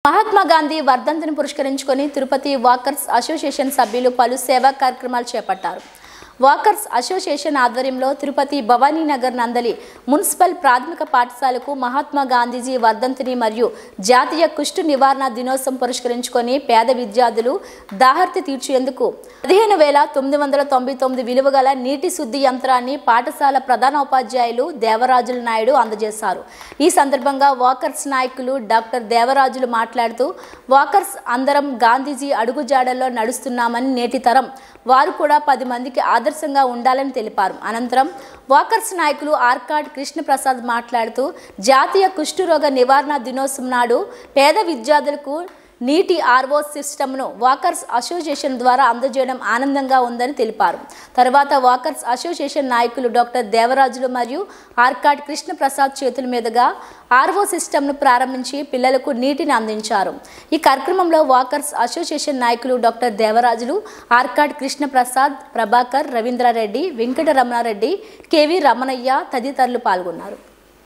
మహాత్మా గాంధీ వర్ధంతిని పురస్కరించుకొని Tirupati walkers association సభ్యులు పలు సేవా కార్యక్రమాలు చేపట్టారు వాకర్స్ అసోసియేషన్ ఆధ్వర్యంలో తిరుపతి భవానీనగర్ నందలి మున్సిపల్ ప్రాథమిక పాఠశాలకు మహాత్మా గాంధీజీ వర్ధంతిని మరియు జాతీయ కుష్టు నివారణ దినోత్సవం పురస్కరించుకొని పేద విద్యార్థులు దాహర్తి తీర్చేందుకు పదిహేను వేల తొమ్మిది వందల తొంభై తొమ్మిది విలువ గల నీటి శుద్ధి యంత్రాన్ని పాఠశాల ప్రధాన ఉపాధ్యాయులు దేవరాజుల నాయుడు అందజేశారు ఈ సందర్భంగా వాకర్స్ నాయకులు డాక్టర్ దేవరాజులు మాట్లాడుతూ వాకర్స్ అందరం గాంధీజీ అడుగుజాడల్లో నడుస్తున్నామని నేటి తరం వారు కూడా పది మందికి ఆదర్శంగా ఉండాలని తెలిపారు అనంతరం వాకర్స్ నాయకులు ఆర్కాడ్ కృష్ణప్రసాద్ మాట్లాడుతూ జాతీయ కుష్ఠరోగ నివారణ దినోత్సవం నాడు పేద విద్యార్థులకు నీటి ఆర్ఓ సిస్టమ్ను వాకర్స్ అసోసియేషన్ ద్వారా అందజేయడం ఆనందంగా ఉందని తెలిపారు తర్వాత వాకర్స్ అసోసియేషన్ నాయకులు డాక్టర్ దేవరాజులు మరియు ఆర్కాడ్ కృష్ణప్రసాద్ చేతుల మీదుగా ఆర్ఓ సిస్టమ్ను ప్రారంభించి పిల్లలకు నీటిని అందించారు ఈ కార్యక్రమంలో వాకర్స్ అసోసియేషన్ నాయకులు డాక్టర్ దేవరాజులు ఆర్కాడ్ కృష్ణప్రసాద్ ప్రభాకర్ రవీంద్రారెడ్డి వెంకట రమణారెడ్డి కేవి రమణయ్య తదితరులు పాల్గొన్నారు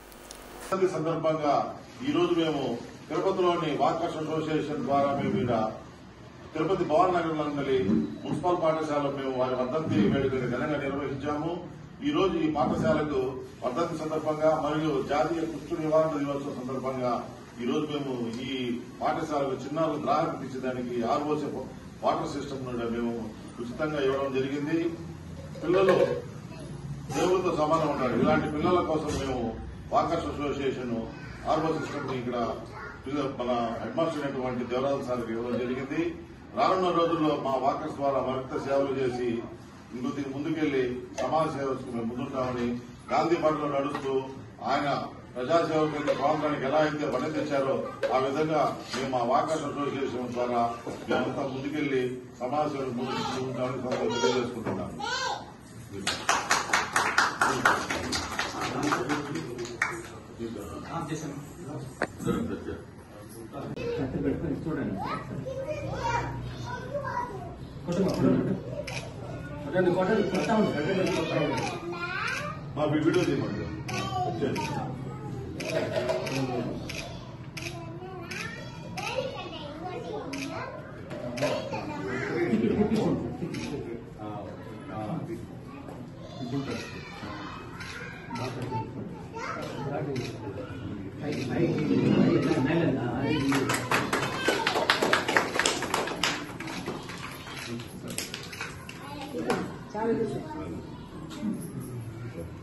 ఈ సందర్భంగా ఈ రోజు మేము తిరుపతిలోని వాకర్స్ అసోసియేషన్ ద్వారా మేము ఇక్కడ తిరుపతి భవన్ నగర్ నందలి మున్సిపల్ పాఠశాలలో మేము వారి వర్ధంతి వేడుకని ఘనంగా నిర్వహించాము ఈ రోజు ఈ పాఠశాలకు వర్ధంతి సందర్భంగా మరియు జాతీయ కుష్టు నివారణ దినోత్సవం సందర్భంగా ఈ రోజు మేము ఈ పాఠశాలకు చిన్నారులు గ్రాహకం తీర్చడానికి ఆర్ఓసీ వాటర్ సిస్టమ్ నుండి మేము ఉచితంగా ఇవ్వడం జరిగింది పిల్లలు దేవుడితో సమానం ఉంటారు ఇలాంటి పిల్లల కోసం మేము వాకర్స్ అసోసియేషన్ ఆర్ఓ సిస్టమ్ ని ఇక్కడ పిల్ల- మన హెడ్ మాస్టర్ అయినటువంటి దేవరాజు సార్కి ఇవ్వడం జరిగింది రానున్న రోజుల్లో మా వాకర్స్ ద్వారా మరింత సేవలు చేసి ఇంకొద్ది ముందుకెళ్లి సమాజ సేవకు మేము ముందుంటామని గాంధీ బాటలో నడుస్తూ ఆయన ప్రజాసేవకు స్వాతంత్రానికి ఎలా అయితే పని తెచ్చారో ఆ విధంగా మేము మా వాకర్స్ అసోసియేషన్ ద్వారా మేమంతా ముందుకెళ్లి సమాజ సేవకు ముందుంటామని సందర్భంగా తెలియజేసుకుంటున్నాను కత్తి పెట్టుకొని చూడండి కొట్టండి కొట్టండి కొట్టండి కొట్టండి కొడతా ఉంది కొట్టండి కొడతా ఉంది మా వీడియో తీయమండి వచ్చేయండి. పైకి పైకి నైలండి అది